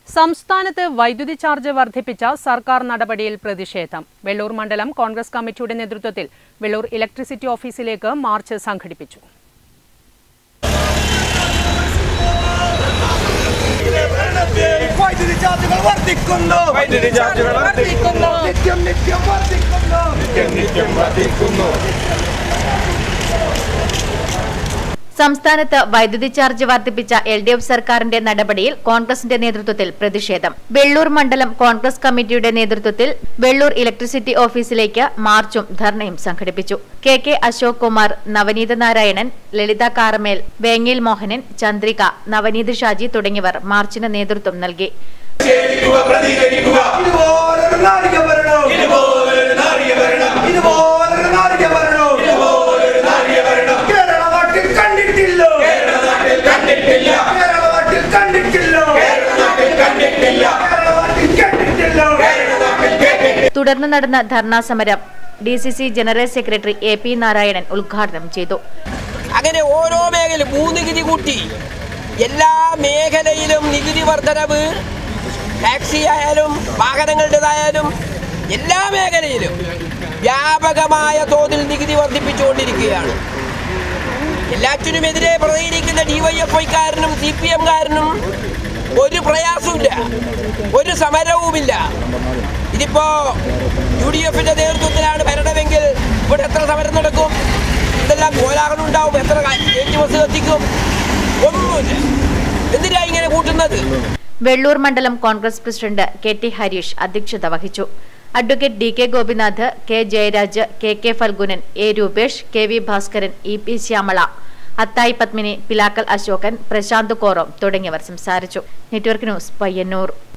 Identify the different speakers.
Speaker 1: സംസ്ഥാനത്ത് വൈദ്യുതി ചാർജ് വർദ്ധിപ്പിച്ച സർക്കാർ നടപടിയിൽ പ്രതിഷേധം വെള്ളൂർ മണ്ഡലം കോൺഗ്രസ് കമ്മിറ്റിയുടെ നേതൃത്വത്തിൽ വെള്ളൂർ ഇലക്ട്രിസിറ്റി ഓഫീസിലേക്ക് മാർച്ച് സംഘടിപ്പിച്ചു
Speaker 2: വൈദ്യുതി ചാർജുകൾ വർദ്ധിക്കുന്നു
Speaker 3: വൈദ്യുതി ചാർജുകൾ വർദ്ധിക്കുന്നു.
Speaker 2: നിത്യം നിത്യം വർദ്ധിക്കുന്നു
Speaker 3: നിത്യം വർദ്ധിക്കുന്നു
Speaker 4: സംസ്ഥാനത്ത് വൈദ്യുതി ചാർജ് വർദ്ധിപ്പിച്ച എൽ ഡി എഫ് സർക്കാരിന്റെ നടപടിയിൽ കോൺഗ്രസിന്റെ നേതൃത്വത്തിൽ പ്രതിഷേധം വെള്ളൂർ മണ്ഡലം കോൺഗ്രസ് കമ്മിറ്റിയുടെ നേതൃത്വത്തിൽ വെള്ളൂർ ഇലക്ട്രിസിറ്റി ഓഫീസിലേക്ക് മാർച്ചും ധർണയും സംഘടിപ്പിച്ചു കെ കെ അശോക് കുമാർ നവനീത നാരായണൻ ലളിത കാറമേൽ വേങ്ങേൽ മോഹനൻ ചന്ദ്രിക നവനീത് ഷാജി തുടങ്ങിയവർ മാർച്ചിന് നേതൃത്വം നൽകി
Speaker 2: ഇതുപോലൊരു നാടിക ഭരണം
Speaker 3: ഇതുപോലൊരു നാടിക ഭരണം
Speaker 2: ഇതുപോലൊരു നാടിക ഭരണം കേരള നാട്ടിൽ കണ്ടിട്ടില്ലോ
Speaker 3: കേരള നാട്ടിൽ കണ്ടിട്ടില്ല
Speaker 2: കേരള നാട്ടിൽ കണ്ടിട്ടില്ലോ
Speaker 3: കേരള നാട്ടിൽ കണ്ടിട്ടില്ല
Speaker 2: കേരള നാട്ടിൽ കണ്ടിട്ടില്ലോ
Speaker 3: കേരള നാട്ടിൽ കേട്ടിട്ടില്ല
Speaker 4: തുടർന്ന് നടന്ന ധർണാ സമരം D C C general secretary A P Narayanan ഉദ്ഘാടനം ചെയ്തു
Speaker 5: അങ്ങനെ ഓരോ മേഖല ഭൂനികുതി കൂട്ടി എല്ലാ മേഖലയിലും നികുതി വർധനവ് ടാക്സി ആയാലും വാഹനങ്ങളുടേതായാലും എല്ലാ മേഖലയിലും വ്യാപകമായ തോതിൽ നികുതി വർദ്ധിപ്പിച്ചുകൊണ്ടിരിക്കുകയാണ് എല്ലാറ്റിനുമെതിരെ പ്രതികരിക്കുന്ന ഡിവൈഎഫ്ഐക്കാരനും സി പി എംകാരനും ഒരു പ്രയാസവുമില്ല ഒരു സമരവുമില്ല ഇതിപ്പോ യു ഡി എഫിന്റെ നേതൃത്വത്തിലാണ് ഭരണമെങ്കിൽ ഇവിടെ എത്ര സമരം നടക്കും എന്തെല്ലാം കോലാഹലം ഉണ്ടാവും എത്ര ഏജ് ബസ് കത്തിക്കും ഒന്നുമില്ല എന്തിനാ ഇങ്ങനെ കൂട്ടുന്നത്
Speaker 4: വെള്ളൂർ മണ്ഡലം Congress president K T Harish അധ്യക്ഷത വഹിച്ചു advocate D K Gopinath K Jayaraj K K Phalgunan A Rupesh K V Bhaskaran E P Shyamala Athayi Padmini Pilakkal Ashokan Prashanth Korom തുടങ്ങിയവർ സംസാരിച്ചു നെറ്റ്വർക്ക് ന്യൂസ് പയ്യന്നൂർ